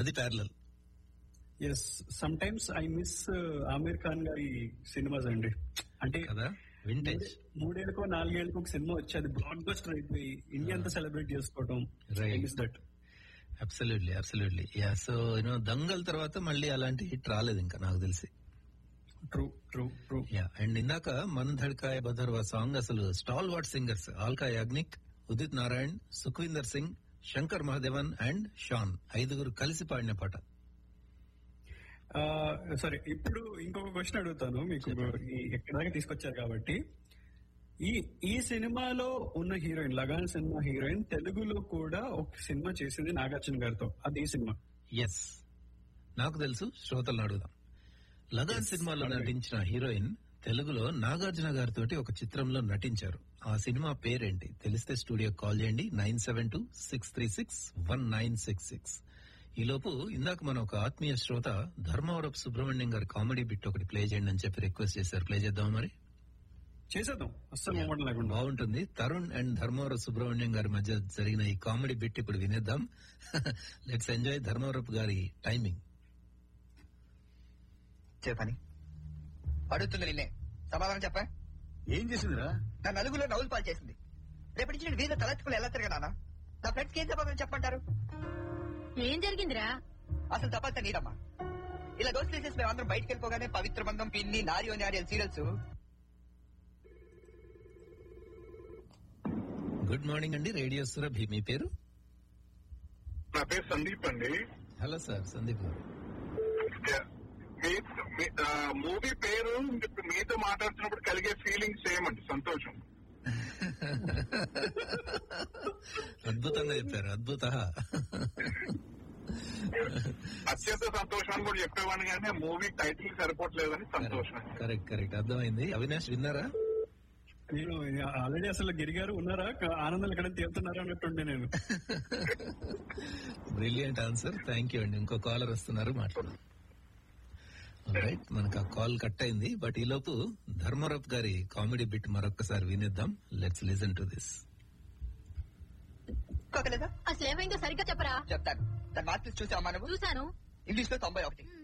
అది parallel yes sometimes I miss Aamir Khan గారి cinemas అండి అంటే కదా వింటేజ్ మూడేళ్ళకో నాలుగేళ్ళకో ఒక సినిమా వచ్చి అది బ్లాక్ బస్టర్ అయిపోయి ఇండియా అంతా సెలబ్రేట్ చేసుకోవడం Right. I miss that absolutely absolutely yeah so you know Dangal తర్వాత మళ్ళీ అలాంటి హిట్ రాలేదు ఇంకా నాకు తెలిసి true true true yeah and ఇందాక మన్ ధడ్కాయ బదర్వా సాంగ్ అసలు స్టాల్ what singers Alka Yagnik Udit Narayan Sukhwinder Singh Shankar Mahadevan and Shaan ఐదుగురు కలిసి పాడిన పాట సరే ఇప్పుడు ఇంకొక క్వశ్చన్ అడుగుతాను మీకు ఈ- ఎక్కడి దాకా తీసుకొచ్చారు కాబట్టి ఈ ఈ సినిమాలో ఉన్న హీరోయిన్ లగాన్ సినిమా హీరోయిన్ తెలుగులో కూడా ఒక సినిమా చేసింది నాగార్జున గారితో అది ఈ సినిమా ఎస్ నాకు తెలుసు శ్రోతలను అడుగుదాం లగాన్ సినిమాలో నటించిన హీరోయిన్ తెలుగులో నాగార్జున గారితో ఒక చిత్రంలో నటించారు ఆ సినిమా పేరేంటి తెలిస్తే స్టూడియో కాల్ చేయండి nine seven two six three six one nine six six ఈలోపు ఇందాక మన ఒక ఆత్మీయ శ్రోత ధర్మవరపు సుబ్రహ్మణ్యం గారి కామెడీ బిట్ ఒకటి ప్లే చేయండి అని చెప్పి రిక్వెస్ట్ చేశారు ప్లే చేద్దాం మరి చేసేద్దాం అస్సలు మొమ్మటం లేకుండా బాగుంటుంది తరుణ్ అండ్ ధర్మవరం సుబ్రహ్మణ్యం గారి మధ్య జరిగిన ఈ కామెడీ బిట్ ఇప్పుడు వినేద్దాం లెట్స్ ఎంజాయ్ ధర్మవరపు గారి టైమింగ్ చెప్పని అడుగుతుంది నిన్నే సమాధానం చెప్పా ఏం చేసిందిరా నా నలుగులో నవ్వులు పాలు చేసింది రేపటి నుంచి నేను వీధిలో తలెత్తుకుని ఎలా తిరగనా నా ఫ్రెండ్స్కి ఏం సమాధానం చెప్పంటారు ఏం జరిగిందిరా అసలు తప్పంతా నీదమ్మా ఇలా దోస్తులు వేసేసి మేము అందరం బయటకు వెళ్ళిపోగానే పవిత్ర బంధం పిన్ని నారియో నారియల్ సీరియల్స్ గుడ్ మార్నింగ్ అండి రేడియో సురభి మీ పేరు నా పేరు సందీప్ అండి హలో సార్ సందీప్ గారు మూవీ పేరు ఇప్పుడు మీతో మాట్లాడుతున్నప్పుడు కలిగే ఫీలింగ్ సేమ్ అండి సంతోషం అద్భుతంగా చెప్పారు అద్భుత అత్యంత సంతోషం అని కూడా చెప్పేవాడిని కానీ మూవీ టైటిల్ సరిపోవట్లేదని సంతోషం కరెక్ట్ కరెక్ట్ అర్థమైంది అవినాష్ విన్నారా నేను ఆల్రెడీ అసలు గిరిగారు ఉన్నారా క- ఆనందాలు ఎక్కడ తేలుతున్నారా అన్నట్టుండే నేను బ్రిలియంట్ ఆన్సర్ థ్యాంక్ యూ అండి ఇంకో కాలర్ వస్తున్నారు మాట్లాడు రైట్ మనకు ఆ కాల్ కట్ అయింది బట్ ఈ లోపు ధర్మరప్ గారి కామెడీ బిట్ మరొకసారి వినేద్దాం లెట్స్ లిజన్ టు దిస్ కాకలేదా అసలు ఏమైందో సరిగ్గా చెప్పరా చెప్తాను దాని మార్క్స్ చూసావా నువ్వు చూశాను ఇంగ్లీష్ లో తొంభై ఒకటి